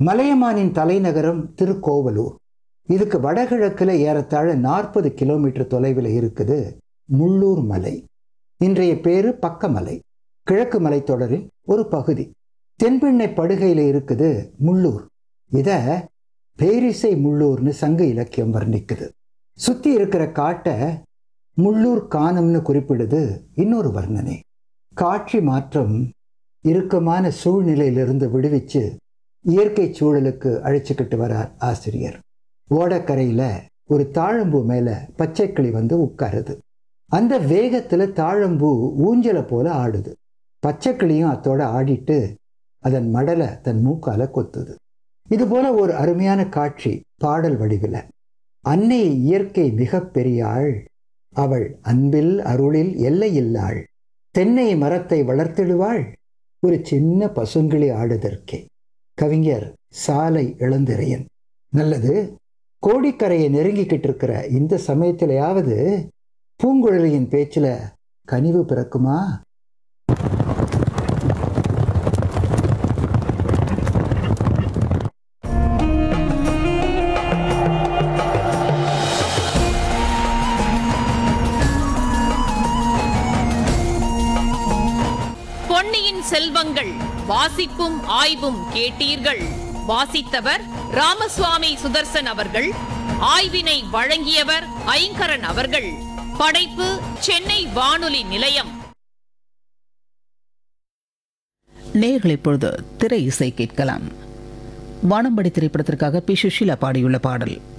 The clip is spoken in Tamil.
மலையமானின் தலைநகரம் திருக்கோவலூர் இதுக்கு வடகிழக்கில் ஏறத்தாழ நாற்பது கிலோமீட்டர் தொலைவில் இருக்குது முள்ளூர் மலை இன்றைய பேரு பக்கமலை கிழக்கு மலைத்தொடரின் ஒரு பகுதி தென்பெண்ணை படுகையில் இருக்குது முள்ளூர் இத பேரிசை முள்ளூர்னு சங்க இலக்கியம் வர்ணிக்குது சுத்தி இருக்கிற காட்டை முள்ளூர் காணம்னு குறிப்பிடுது இன்னொரு வர்ணனை காட்சி மாற்றம் இறுக்கமான சூழ்நிலையிலிருந்து விடுவிச்சு இயற்கை சூழலுக்கு அழைச்சிக்கிட்டு வரார் ஆசிரியர் ஓடக்கரையில் ஒரு தாழம்பூ மேலே பச்சைக்கிளி வந்து உட்காருது அந்த வேகத்தில் தாழம்பூ ஊஞ்சலை போல ஆடுது பச்சைக்கிளியும் அத்தோட ஆடிட்டு அதன் மடலை தன் மூக்கால கொத்துது இது போல ஒரு அருமையான காட்சி பாடல் வடிவில் அன்னை இயற்கை மிக பெரியாள் அவள் அன்பில் அருளில் எல்லையில்லாள் தென்னை மரத்தை வளர்த்திடுவாள் ஒரு சின்ன பசுங்கிளி ஆடுதற்கே கவிஞர் சாலை இளந்திரையன் நல்லது கோடிக்கரையை நெருங்கிக்கிட்டு இருக்கிற இந்த சமயத்திலேயாவது பூங்குழலியின் பேச்சில் கனிவு பிறக்குமா பொன்னியின் செல்வங்கள் வாசிப்பும் ஆய்வும் கேட்டீர்கள் வாசித்தவர் ராமசுவாமி சுதர்சன் அவர்கள் ஆய்வினை வழங்கியவர் ஐங்கரன் அவர்கள் படைப்பு சென்னை வானொலி நிலையம் நேர்கள் இப்பொழுது திரை இசை கேட்கலாம் வானம்படி திரைப்படத்திற்காக பி சுஷீலா பாடியுள்ள பாடல்